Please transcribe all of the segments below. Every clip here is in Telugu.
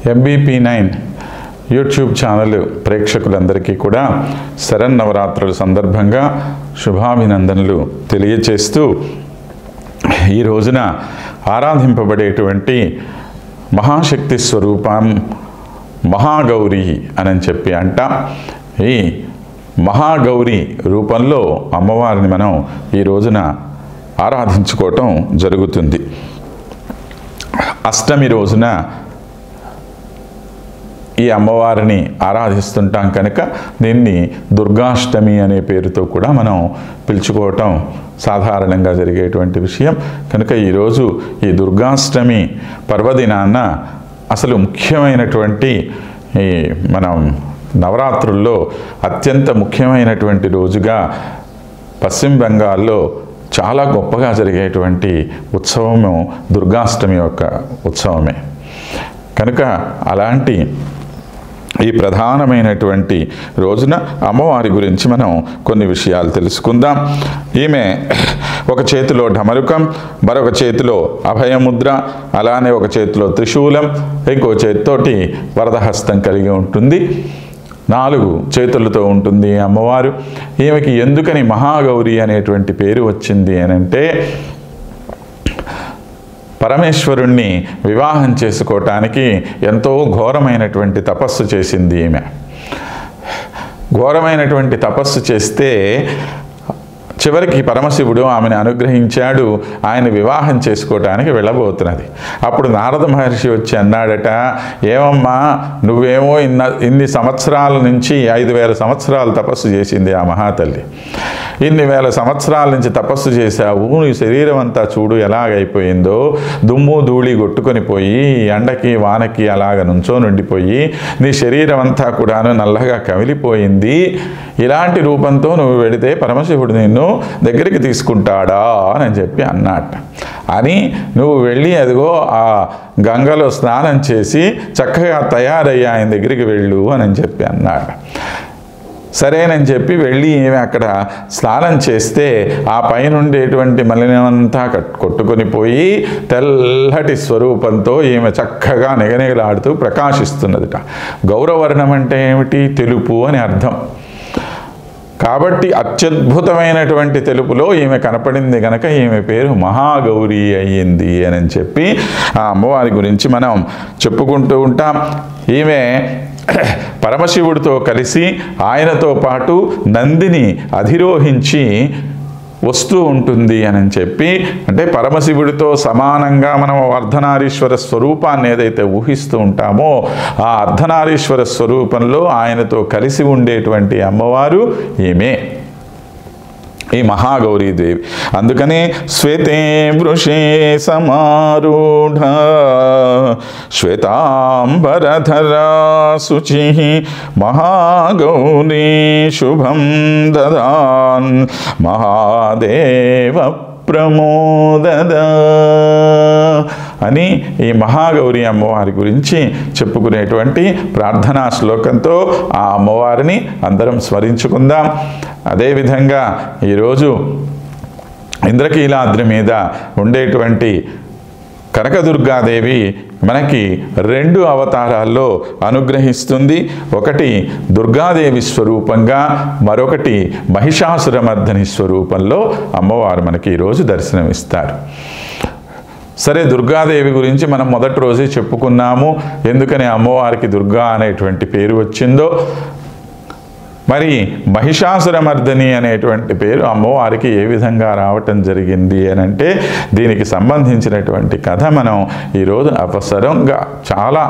ఎంబీపీ నైన్ యూట్యూబ్ ఛానల్ ప్రేక్షకులందరికీ కూడా శరన్నవరాత్రుల సందర్భంగా శుభాభినందనలు తెలియచేస్తూ ఈ రోజున ఆరాధింపబడేటువంటి మహాశక్తి స్వరూపం మహాగౌరి అని చెప్పి అంట ఈ మహాగౌరి రూపంలో అమ్మవారిని మనం ఈ రోజున ఆరాధించుకోవటం జరుగుతుంది అష్టమి రోజున ఈ అమ్మవారిని ఆరాధిస్తుంటాం కనుక దీన్ని దుర్గాష్టమి అనే పేరుతో కూడా మనం పిలుచుకోవటం సాధారణంగా జరిగేటువంటి విషయం కనుక ఈరోజు ఈ దుర్గాష్టమి పర్వదినాన అసలు ముఖ్యమైనటువంటి ఈ మనం నవరాత్రుల్లో అత్యంత ముఖ్యమైనటువంటి రోజుగా పశ్చిమ బెంగాల్లో చాలా గొప్పగా జరిగేటువంటి ఉత్సవము దుర్గాష్టమి యొక్క ఉత్సవమే కనుక అలాంటి ఈ ప్రధానమైనటువంటి రోజున అమ్మవారి గురించి మనం కొన్ని విషయాలు తెలుసుకుందాం ఈమె ఒక చేతిలో ఢమరుకం మరొక చేతిలో అభయముద్ర అలానే ఒక చేతిలో త్రిశూలం ఇంకో చేతితోటి వరదహస్తం కలిగి ఉంటుంది నాలుగు చేతులతో ఉంటుంది అమ్మవారు ఈమెకి ఎందుకని మహాగౌరి అనేటువంటి పేరు వచ్చింది అని అంటే పరమేశ్వరుణ్ణి వివాహం చేసుకోవటానికి ఎంతో ఘోరమైనటువంటి తపస్సు చేసింది ఈమె ఘోరమైనటువంటి తపస్సు చేస్తే చివరికి పరమశివుడు ఆమెను అనుగ్రహించాడు ఆయన వివాహం చేసుకోవటానికి వెళ్ళబోతున్నది అప్పుడు నారద మహర్షి వచ్చి అన్నాడట ఏమమ్మా నువ్వేమో ఇన్న ఇన్ని సంవత్సరాల నుంచి ఐదు వేల సంవత్సరాలు తపస్సు చేసింది ఆ మహాతల్లి ఇన్ని వేల సంవత్సరాల నుంచి తపస్సు చేశావు నీ శరీరం అంతా చూడు ఎలాగైపోయిందో దుమ్ము ధూళి కొట్టుకొని పోయి ఎండకి వానకి అలాగ నుంచో నుండిపోయి నీ శరీరం అంతా కూడాను నల్లగా కమిలిపోయింది ఇలాంటి రూపంతో నువ్వు వెడితే పరమశివుడు నిన్ను దగ్గరికి తీసుకుంటాడా అని చెప్పి అన్నట్ట అని నువ్వు వెళ్ళి అదిగో ఆ గంగలో స్నానం చేసి చక్కగా తయారయ్యి ఆయన దగ్గరికి వెళ్ళు అని చెప్పి అన్నాడు సరేనని చెప్పి వెళ్ళి ఈమె అక్కడ స్నానం చేస్తే ఆ పైన ఉండేటువంటి మలినమంతా కట్- కొట్టుకొని పోయి తెల్లటి స్వరూపంతో ఈమె చక్కగా నిగనిగలాడుతూ ప్రకాశిస్తున్నదిట గౌరవర్ణం అంటే ఏమిటి తెలుపు అని అర్థం కాబట్టి అత్యద్భుతమైనటువంటి తెలుపులో ఈమె కనపడింది గనక ఈమె పేరు మహాగౌరి అయ్యింది అని చెప్పి ఆ అమ్మవారి గురించి మనం చెప్పుకుంటూ ఉంటాం ఈమె పరమశివుడితో కలిసి ఆయనతో పాటు నందిని అధిరోహించి వస్తూ ఉంటుంది అని చెప్పి అంటే పరమశివుడితో సమానంగా మనం అర్ధనారీశ్వర స్వరూపాన్ని ఏదైతే ఊహిస్తూ ఉంటామో ఆ అర్ధనారీశ్వర స్వరూపంలో ఆయనతో కలిసి ఉండేటువంటి అమ్మవారు ఈమె ఈ మహాగౌరీదేవి అందుకని శ్వేతే వృషే సమారూఢ శ్వేతాంబరధరా శుచి మహాగౌరీ శుభం దదాన్ మహాదేవ ప్రమోదద అని ఈ మహాగౌరి అమ్మవారి గురించి చెప్పుకునేటువంటి ప్రార్థనా శ్లోకంతో ఆ అమ్మవారిని అందరం స్మరించుకుందాం అదేవిధంగా ఈరోజు ఇంద్రకీలాద్రి మీద ఉండేటువంటి కనకదుర్గాదేవి మనకి రెండు అవతారాల్లో అనుగ్రహిస్తుంది ఒకటి దుర్గాదేవి స్వరూపంగా మరొకటి మహిషాసురమర్ధని స్వరూపంలో అమ్మవారు మనకి ఈరోజు దర్శనమిస్తారు సరే దుర్గాదేవి గురించి మనం మొదటి రోజే చెప్పుకున్నాము ఎందుకని అమ్మవారికి దుర్గా అనేటువంటి పేరు వచ్చిందో మరి మహిషాసురమర్దని అనేటువంటి పేరు అమ్మవారికి ఏ విధంగా రావటం జరిగింది అని అంటే దీనికి సంబంధించినటువంటి కథ మనం ఈరోజు అవసరంగా చాలా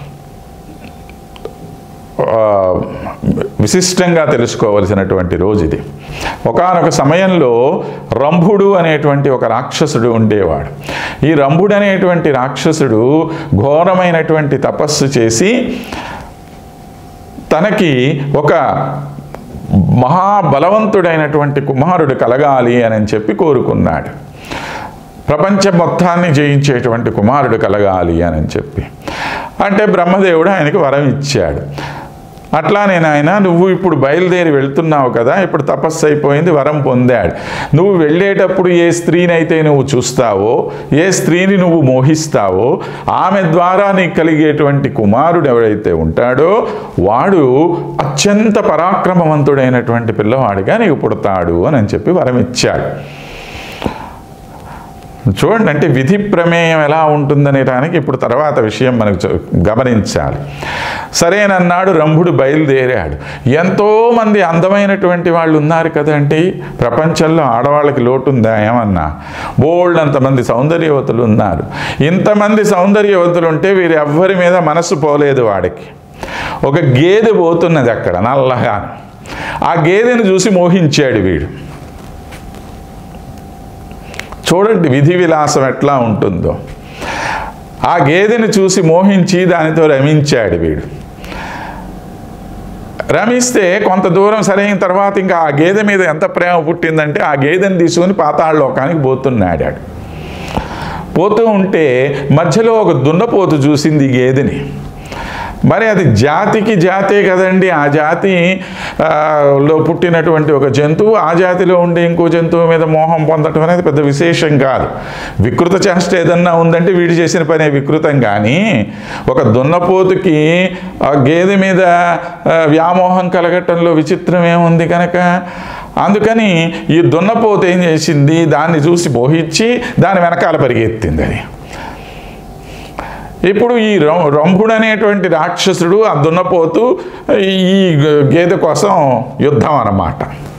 ఆ, విశిష్టంగా తెలుసుకోవలసినటువంటి రోజు ఇది ఒకానొక సమయంలో రంభుడు అనేటువంటి ఒక రాక్షసుడు ఉండేవాడు ఈ రంభుడు అనేటువంటి రాక్షసుడు ఘోరమైనటువంటి తపస్సు చేసి తనకి ఒక మహాబలవంతుడైనటువంటి కుమారుడు కలగాలి అని చెప్పి కోరుకున్నాడు ప్రపంచం మొత్తాన్ని జయించేటువంటి కుమారుడు కలగాలి అని చెప్పి అంటే బ్రహ్మదేవుడు ఆయనకి వరం ఇచ్చాడు అట్లానే నాయన నువ్వు ఇప్పుడు బయలుదేరి వెళ్తున్నావు కదా ఇప్పుడు తపస్సు అయిపోయింది వరం పొందాడు నువ్వు వెళ్ళేటప్పుడు ఏ స్త్రీనైతే నువ్వు చూస్తావో ఏ స్త్రీని నువ్వు మోహిస్తావో ఆమె ద్వారా నీకు కలిగేటువంటి కుమారుడు ఎవడైతే ఉంటాడో వాడు అత్యంత పరాక్రమవంతుడైనటువంటి పిల్లవాడిగా నీకు పుడతాడు అని చెప్పి వరం ఇచ్చాడు చూడండి అంటే విధి ప్రమేయం ఎలా ఉంటుందనేటానికి ఇప్పుడు తర్వాత విషయం మనకు చూ- గమనించాలి సరేనన్నాడు రంభుడు బయలుదేరాడు ఎంతోమంది అందమైనటువంటి వాళ్ళు ఉన్నారు కదండి ప్రపంచంలో ఆడవాళ్ళకి లోటు ఉందా ఏమన్నా బోల్డ్ అంతమంది సౌందర్యవతులు ఉన్నారు ఇంతమంది సౌందర్యవతులు ఉంటే వీరు ఎవ్వరి మీద మనసు పోలేదు వాడికి ఒక గేదె పోతున్నది అక్కడ నల్లగా ఆ గేదెను చూసి మోహించాడు వీడు చూడండి విధి విలాసం ఎట్లా ఉంటుందో ఆ గేదెని చూసి మోహించి దానితో రమించాడు వీడు రమిస్తే కొంత దూరం సరైన తర్వాత ఇంకా ఆ గేదె మీద ఎంత ప్రేమ పుట్టిందంటే ఆ గేదెని తీసుకుని పాతాళలోకానికి పోతున్నాడు ఆడు. పోతూ ఉంటే మధ్యలో ఒక దున్నపోతు చూసింది ఈ గేదెని మరి అది జాతికి జాతే కదండి ఆ జాతి ఆ, లో పుట్టినటువంటి ఒక జంతువు ఆ జాతిలో ఉండే ఇంకో జంతువు మీద మోహం పొందటం అనేది పెద్ద విశేషం కాదు వికృత చేష్ట ఏదన్నా ఉందంటే వీడు చేసిన పనే వికృతం కానీ ఒక దున్నపోతుకి ఆ గేదె మీద ఆ, వ్యామోహం కలగటంలో విచిత్రం ఏముంది కనుక అందుకని ఈ దున్నపోతు ఏం చేసింది దాన్ని చూసి మోహించి దాని వెనకాల పరిగెత్తింది అది ఇప్పుడు ఈ రం- రంభుడు అనేటువంటి రాక్షసుడు ఆ దున్నపోతూ ఈ గేదె కోసం యుద్ధం అన్నమాట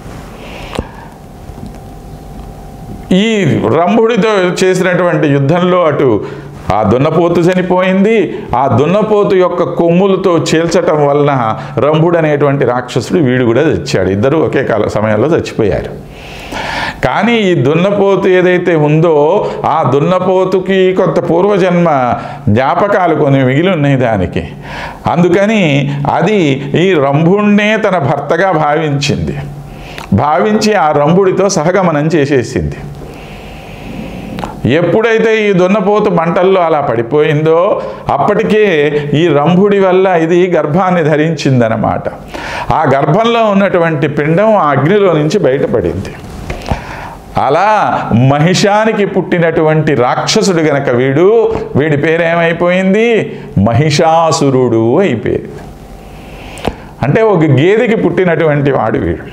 ఈ రంభుడితో చేసినటువంటి యుద్ధంలో అటు ఆ దున్నపోతు చనిపోయింది ఆ దున్నపోతు యొక్క కొమ్ములతో చీల్చటం వలన రంభుడు అనేటువంటి రాక్షసుడు వీడు కూడా చచ్చాడు ఇద్దరు ఒకే కాల సమయంలో చచ్చిపోయారు కానీ ఈ దున్నపోతు ఏదైతే ఉందో ఆ దున్నపోతుకి కొంత పూర్వజన్మ జ్ఞాపకాలు కొన్ని మిగిలి ఉన్నాయి దానికి అందుకని అది ఈ రంభుణ్ణే తన భర్తగా భావించింది భావించి ఆ రంభుడితో సహగమనం చేసేసింది ఎప్పుడైతే ఈ దున్నపోతు మంటల్లో అలా పడిపోయిందో అప్పటికే ఈ రంభుడి వల్ల ఇది గర్భాన్ని ధరించిందనమాట ఆ గర్భంలో ఉన్నటువంటి పిండం ఆ అగ్నిలో నుంచి బయటపడింది అలా మహిషానికి పుట్టినటువంటి రాక్షసుడు గనక వీడు వీడి పేరేమైపోయింది మహిషాసురుడు అయిపోయింది అంటే ఒక గేదెకి పుట్టినటువంటి వాడు వీడు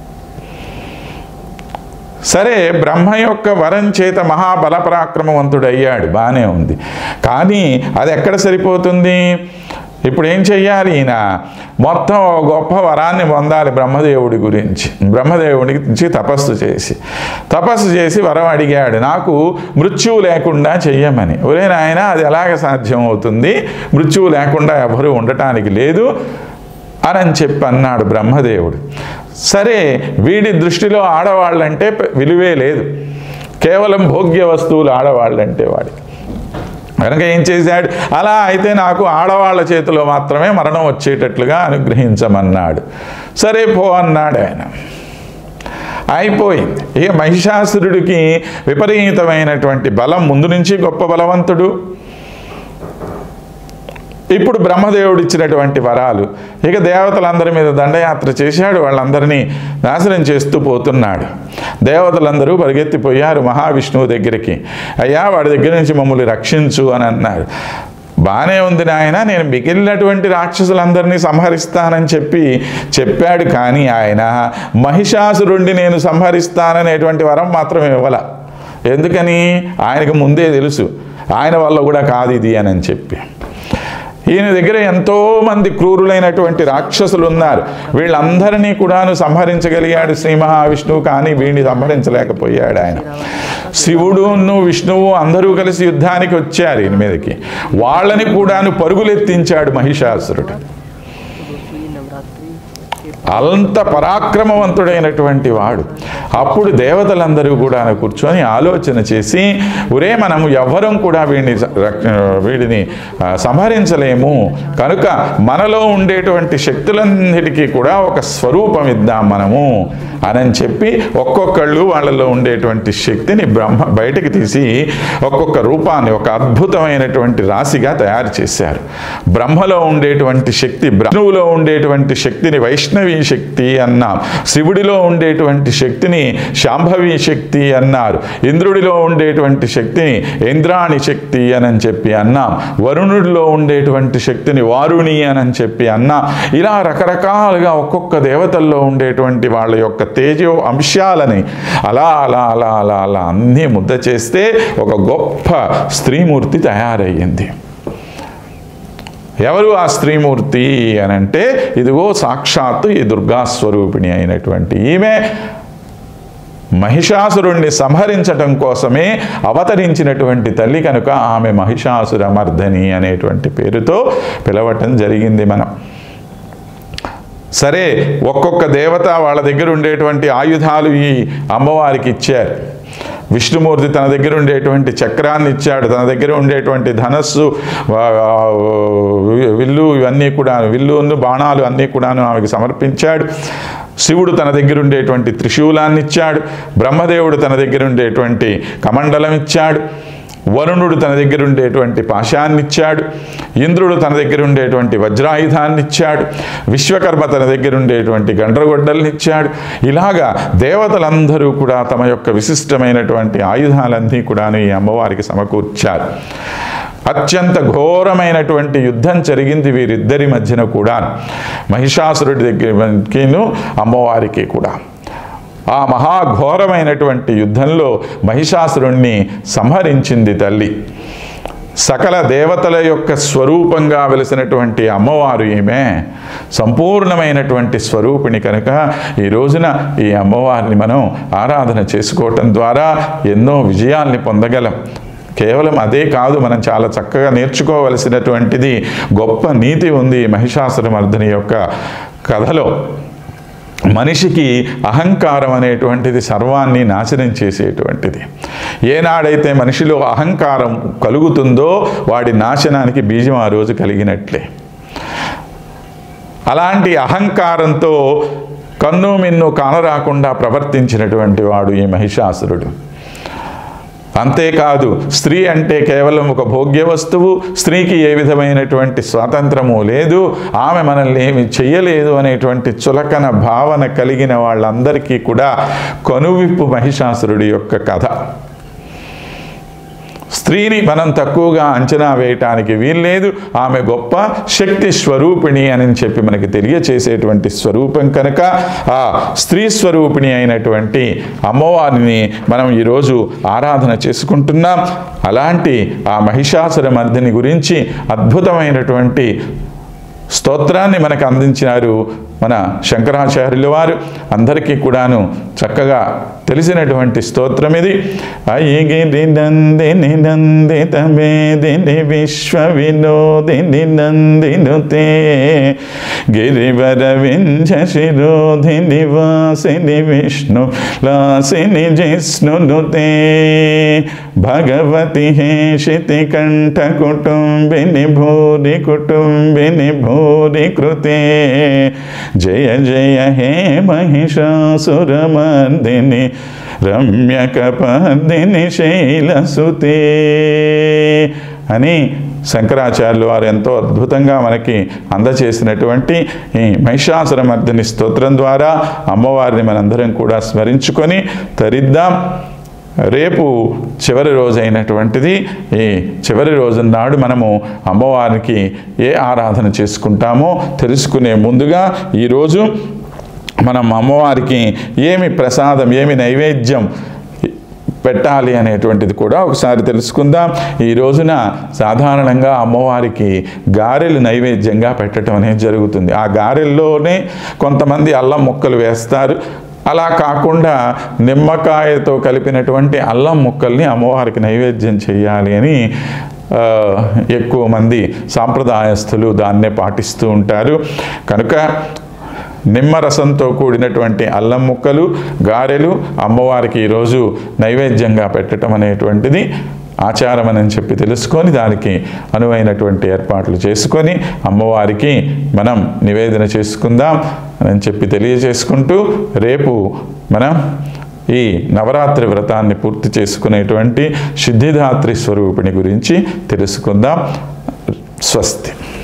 సరే బ్రహ్మ యొక్క వరం చేత మహాబల పరాక్రమవంతుడయ్యాడు బాగానే ఉంది కానీ అది ఎక్కడ సరిపోతుంది ఇప్పుడు ఏం చెయ్యాలి ఈయన మొత్తం ఓ గొప్ప వరాన్ని పొందాలి బ్రహ్మదేవుడి గురించి బ్రహ్మదేవుడి గురించి తపస్సు చేసి తపస్సు చేసి వరం అడిగాడు నాకు మృత్యువు లేకుండా చెయ్యమని ఒరే నాయన అది ఎలాగ సాధ్యం అవుతుంది మృత్యువు లేకుండా ఎవరు ఉండటానికి లేదు అని చెప్పి అన్నాడు బ్రహ్మదేవుడు సరే వీడి దృష్టిలో ఆడవాళ్ళంటే పె- విలువే లేదు కేవలం భోగ్య వస్తువులు ఆడవాళ్ళంటే వాడికి కనుక ఏం చేశాడు అలా అయితే నాకు ఆడవాళ్ళ చేతిలో మాత్రమే మరణం వచ్చేటట్లుగా అనుగ్రహించమన్నాడు సరే పో అన్నాడు ఆయన అయిపోయింది ఇక మహిషాసురుడికి విపరీతమైనటువంటి బలం ముందు నుంచి గొప్ప బలవంతుడు ఇప్పుడు బ్రహ్మదేవుడు ఇచ్చినటువంటి వరాలు ఇక దేవతలందరి మీద దండయాత్ర చేశాడు వాళ్ళందరినీ నాశనం చేస్తూ పోతున్నాడు దేవతలందరూ పరిగెత్తిపోయారు మహావిష్ణువు దగ్గరికి అయ్యా వాడి దగ్గర నుంచి మమ్మల్ని రక్షించు అని అన్నారు బాగానే ఉంది నాయన నేను మిగిలినటువంటి రాక్షసులందరినీ సంహరిస్తానని చెప్పి చెప్పాడు కానీ ఆయన మహిషాసురుణ్ణి నేను సంహరిస్తాననేటువంటి వరం మాత్రం ఇవ్వాల ఎందుకని ఆయనకు ముందే తెలుసు ఆయన వల్ల కూడా కాదు ఇది అని చెప్పి ఈయన దగ్గర ఎంతో మంది క్రూరులైనటువంటి రాక్షసులు ఉన్నారు వీళ్ళందరినీ కూడాను సంహరించగలిగాడు శ్రీ మహావిష్ణువు కానీ వీడిని సంహరించలేకపోయాడు ఆయన శివుడును విష్ణువు అందరూ కలిసి యుద్ధానికి వచ్చారు ఈయన మీదకి వాళ్ళని కూడాను పరుగులెత్తించాడు మహిషాసురుడు दूसरी नवरात्रि అంత పరాక్రమవంతుడైనటువంటి వాడు అప్పుడు దేవతలందరూ కూడా కూర్చొని ఆలోచన చేసి ఒరే మనము ఎవ్వరం కూడా వీడిని రక్ష- వీడిని ఆ, సంహరించలేము కనుక మనలో ఉండేటువంటి శక్తులన్నిటికీ కూడా ఒక స్వరూపం ఇద్దాం మనము అని చెప్పి ఒక్కొక్కళ్ళు వాళ్ళలో ఉండేటువంటి శక్తిని బ్రహ్మ బయటికి తీసి ఒక్కొక్క రూపాన్ని ఒక అద్భుతమైనటువంటి రాశిగా తయారు చేశారు బ్రహ్మలో ఉండేటువంటి శక్తి బ్రహ్మలో ఉండేటువంటి శక్తిని వైష్ణవి శక్తి అన్నాం శివుడిలో ఉండేటువంటి శక్తిని శాంభవి శక్తి అన్నారు ఇంద్రుడిలో ఉండేటువంటి శక్తిని ఇంద్రాణి శక్తి అని చెప్పి అన్నాం వరుణుడిలో ఉండేటువంటి శక్తిని వారుణి అని చెప్పి అన్నాం ఇలా రకరకాలుగా ఒక్కొక్క దేవతల్లో ఉండేటువంటి వాళ్ళ యొక్క తేజో అంశాలని అలా అలా అలా అలా అలా అన్నీ ముద్ద చేస్తే ఒక గొప్ప స్త్రీమూర్తి తయారయ్యింది ఎవరు ఆ స్త్రీమూర్తి అని అంటే ఇదిగో సాక్షాత్తు ఈ దుర్గా స్వరూపిణి అయినటువంటి ఈమె మహిషాసురుణ్ణి సంహరించటం కోసమే అవతరించినటువంటి తల్లి కనుక ఆమె మహిషాసుర మర్దని అనేటువంటి పేరుతో పిలవటం జరిగింది మనం సరే ఒక్కొక్క దేవత వాళ్ళ దగ్గర ఉండేటువంటి ఆయుధాలు ఈ అమ్మవారికి ఇచ్చారు విష్ణుమూర్తి తన దగ్గర ఉండేటువంటి చక్రాన్ని ఇచ్చాడు తన దగ్గర ఉండేటువంటి ధనస్సు ఆ, విల్లు ఇవన్నీ కూడా విల్లు బాణాలు అన్నీ కూడాను ఆమెకు సమర్పించాడు శివుడు తన దగ్గర ఉండేటువంటి త్రిశూలాన్ని ఇచ్చాడు బ్రహ్మదేవుడు తన దగ్గర ఉండేటువంటి కమండలం ఇచ్చాడు వరుణుడు తన దగ్గర ఉండేటువంటి పాశాన్ని ఇచ్చాడు ఇంద్రుడు తన దగ్గర ఉండేటువంటి వజ్రాయుధాన్ని ఇచ్చాడు విశ్వకర్మ తన దగ్గర ఉండేటువంటి గండ్రగొడ్డల్ని ఇచ్చాడు ఇలాగా దేవతలందరూ కూడా తమ యొక్క విశిష్టమైనటువంటి ఆయుధాలన్నీ కూడా ఈ అమ్మవారికి సమకూర్చారు అత్యంత ఘోరమైనటువంటి యుద్ధం జరిగింది వీరిద్దరి మధ్యన కూడా మహిషాసురుడి దగ్గరకిను అమ్మవారికి కూడా ఆ మహాఘోరమైనటువంటి యుద్ధంలో మహిషాసురుణ్ణి సంహరించింది తల్లి సకల దేవతల యొక్క స్వరూపంగా వెలిసినటువంటి అమ్మవారు ఈమె సంపూర్ణమైనటువంటి స్వరూపిణి కనుక ఈ రోజున ఈ అమ్మవారిని మనం ఆరాధన చేసుకోవటం ద్వారా ఎన్నో విజయాల్ని పొందగలం కేవలం అదే కాదు మనం చాలా చక్కగా నేర్చుకోవలసినటువంటిది గొప్ప నీతి ఉంది ఈ మహిషాసురమర్దిని యొక్క కథలో మనిషికి అహంకారం అనేటువంటిది సర్వాన్ని నాశనం చేసేటువంటిది ఏనాడైతే మనిషిలో అహంకారం కలుగుతుందో వాడి నాశనానికి బీజం ఆ రోజు కలిగినట్లే అలాంటి అహంకారంతో కన్ను మిన్ను కానరాకుండా ప్రవర్తించినటువంటి వాడు ఈ మహిషాసురుడు అంతేకాదు స్త్రీ అంటే కేవలం ఒక భోగ్య వస్తువు స్త్రీకి ఏ విధమైనటువంటి స్వాతంత్రము లేదు ఆమె మనల్ని ఏమి చెయ్యలేదు అనేటువంటి చులకన భావన కలిగిన వాళ్ళందరికీ కూడా కనువిప్పు మహిషాసురుడి యొక్క కథ స్త్రీని మనం తక్కువగా అంచనా వేయటానికి వీల్లేదు ఆమె గొప్ప శక్తి స్వరూపిణి అని చెప్పి మనకి తెలియచేసేటువంటి స్వరూపం కనుక ఆ స్త్రీ స్వరూపిణి అయినటువంటి అమ్మవారిని మనం ఈరోజు ఆరాధన చేసుకుంటున్నాం అలాంటి ఆ మహిషాసుర మర్దిని గురించి అద్భుతమైనటువంటి స్తోత్రాన్ని మనకు అందించినారు మన శంకరాచార్యుల వారు అందరికీ కూడాను చక్కగా తెలిసినటువంటి స్తోత్రం ఇది అయ్యగిరి నందిని నందిత మేదిని విశ్వ వినోదిని నందినుతే గిరివర వింజ శిరోధిని వాసిని విష్ణు లాసిని జిష్ణునుతే భగవతి హేషితి కంఠ కుటుంబిని భూరి కుటుంబిని భూరి కృతే జయ జయ హే మహిషాసురమర్దిని రమ్యకపర్దిని శైలసుతే అని శంకరాచార్యులు వారు ఎంతో అద్భుతంగా మనకి అందచేసినటువంటి ఈ మహిషాసురమర్దిని స్తోత్రం ద్వారా అమ్మవారిని మనందరం కూడా స్మరించుకొని తరిద్దాం రేపు చివరి రోజు అయినటువంటిది ఈ చివరి రోజు నాడు మనము అమ్మవారికి ఏ ఆరాధన చేసుకుంటామో తెలుసుకునే ముందుగా ఈరోజు మనం అమ్మవారికి ఏమి ప్రసాదం ఏమి నైవేద్యం పెట్టాలి అనేటువంటిది కూడా ఒకసారి తెలుసుకుందాం ఈ రోజున సాధారణంగా అమ్మవారికి గారెలు నైవేద్యంగా పెట్టడం అనేది జరుగుతుంది ఆ గారెల్లోనే కొంతమంది అల్లం ముక్కలు వేస్తారు అలా కాకుండా నిమ్మకాయతో కలిపినటువంటి అల్లం ముక్కల్ని అమ్మవారికి నైవేద్యం చేయాలి అని ఆ, ఎక్కువ మంది సాంప్రదాయస్తులు దాన్నే పాటిస్తూ ఉంటారు కనుక నిమ్మరసంతో కూడినటువంటి అల్లం ముక్కలు గారెలు అమ్మవారికి ఈరోజు నైవేద్యంగా పెట్టడం అనేటువంటిది ఆచారం అని చెప్పి తెలుసుకొని దానికి అనువైనటువంటి ఏర్పాట్లు చేసుకొని అమ్మవారికి మనం నివేదన చేసుకుందాం అని చెప్పి తెలియజేసుకుంటూ రేపు మనం ఈ నవరాత్రి వ్రతాన్ని పూర్తి చేసుకునేటువంటి సిద్ధిదాత్రి స్వరూపిణి గురించి తెలుసుకుందాం స్వస్తి